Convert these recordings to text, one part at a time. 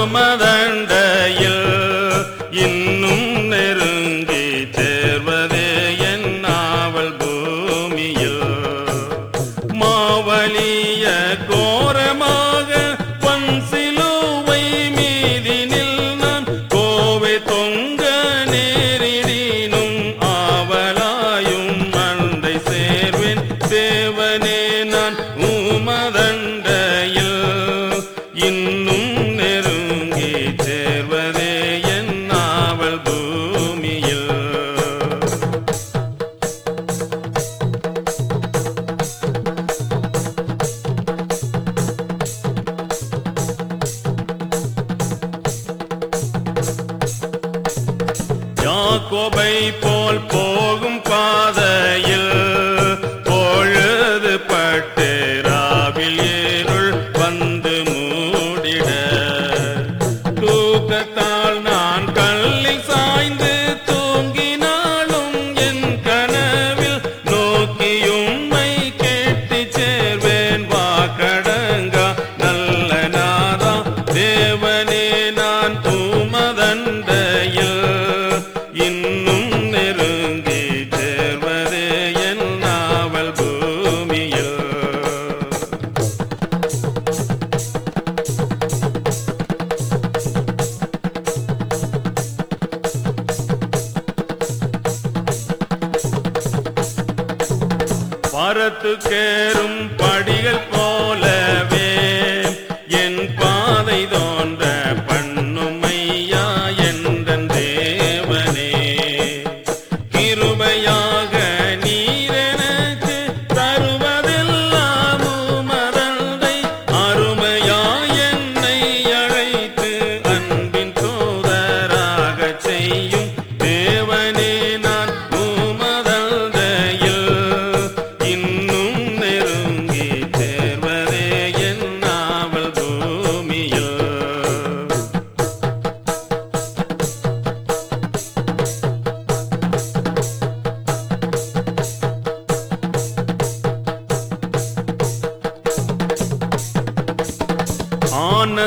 உமதண்டையில் இன்னும் நெருங்கி சேர்வதே என் நாவல் பூமியில் மாவலிய கோரமாக பன் சிலுவை மீதினில் நான் கோவை தொங்க நேரிடினும் ஆவலாயும் அண்டை சேர்வேன் தேவனே நான் உமதண்டையில் இன்னும் நெருங்கி சேர்வதே என் நாவல் பூமியில் யாக்கோபை போல் போகும் பாதையில் பொழுது பட்டு ராவில் இருள் வந்து மூடிட தூக்கத்தால் நான் கல்லில் சாய்ந்து தூங்கினாலும் என் கனவில் நோக்கியும்மை கேட்டு சேர்வேன் வாக்கடங்கா நல்ல நாதா தேவனே நான் உமதண்டையில் இன்னும் நெருங்கி சேர்வதே என் நாவல் பூமியில் பரத்துக்கேறும் படிகள் போலவே என் பாதை தோன்ற பண்ணுமையா எந்தன் தேவனே கிருபையாக நீரெனக்கு தருவதெல்லாம் உமதந்தை அருமையாய் என்னை அழைத்து அன்பின் தூதராகச் செய்யும் தேவனே நான் உமதந்தையில் இன்னும் நெருங்கி சேர்வதே என் நாவல் பூமியில்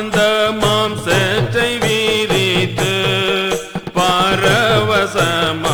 ஆனந்தமாம் சேற்றை வீரித்து பரவசமா